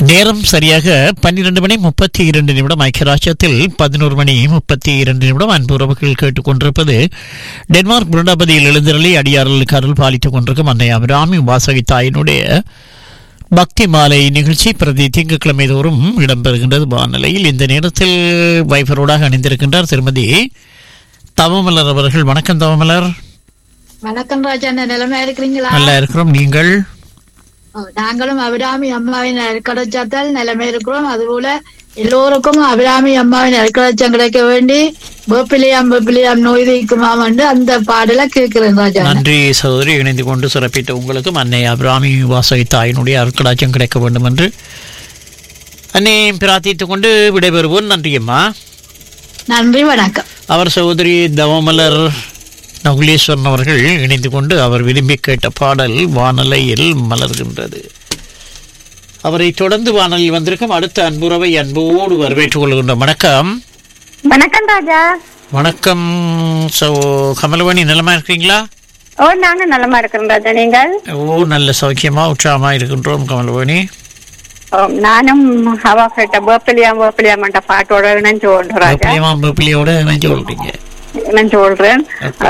நேரம் சரியாக பன்னிரண்டு மணி முப்பத்தி இரண்டு நிமிடம் ஐக்கியராஜ்யத்தில் பதினோரு மணி முப்பத்தி இரண்டு நிமிடம் அன்பு உறவுகள் கேட்டுக்கொண்டிருப்பது டென்மார்க் புரண்டாபதியில் எழுந்தருளி அடியார்களுக்கு அருள் பாலித்துக் கொண்டிருக்கும் அன்னை அபிராமி வாசகி தாயினுடைய பக்தி மாலை நிகழ்ச்சி பிரதி திங்கட்கிழமை தோறும் இடம்பெறுகின்றது வானிலையில் இந்த நேரத்தில் வைஃபரோடாக அணிந்திருக்கின்றார் திருமதி தவமலர் அவர்கள் வணக்கம் தவமலர் வணக்கம் ராஜா என்ன நிலைமை இருக்கிறீங்களா நல்லா இருக்கிறோம் நீங்கள் ஓ, நாங்களும் அபிராமி அம்மாவின் அருக்கடைச்சாத்தால் நிலைமை இருக்கிறோம் அதுபோல எல்லோருக்கும் அபிராமி அம்மாவின் அருக்கடைச்சம் கிடைக்க வேண்டி வேப்பிலியாம் வேப்பிலியாம் நோய் தீக்குமாம் என்று அந்த பாடல கேட்கிறேன் ராஜா நன்றி சகோதரி இணைந்து கொண்டு சிறப்பித்த உங்களுக்கும் அன்னை அபிராமி வாசகி தாயினுடைய அருட்கடாட்சியம் கிடைக்க வேண்டும் என்று அன்னையும் பிரார்த்தித்துக் கொண்டு விடைபெறுவோம் நன்றியம்மா நன்றி வணக்கம் அவர் சகோதரி தவமலர் நகுலேஸ்வரன் அவர்கள் இணைந்து கொண்டு அவர் விரும்பி கேட்ட பாடல் வானலையில் மலர்கின்றது அவரை தொடர்ந்து வானலில் வந்திருக்கும் அடுத்த அன்புறவை அன்போடு வரவேற்றுக் கொள்கின்ற வணக்கம் வணக்கம் ராஜா வணக்கம் சோ கமலவாணி நலமா இருக்கிறீங்களா ஓ நாங்க நலமா இருக்கிறோம் ராஜா நீங்கள் ஓ நல்ல சௌக்கியமா உற்சாகமா இருக்கின்றோம் கமலவாணி ஓ, நானும் ஹவா கேட்ட வேப்பிலியாம் வேப்பிலியாமன்ற பாட்டோட இணைஞ்சு ஓடுறோம் ராஜா பிள்ளையோட நினைச்சு கொள்றீங்க இணைஞ்சு ஓடுறேன்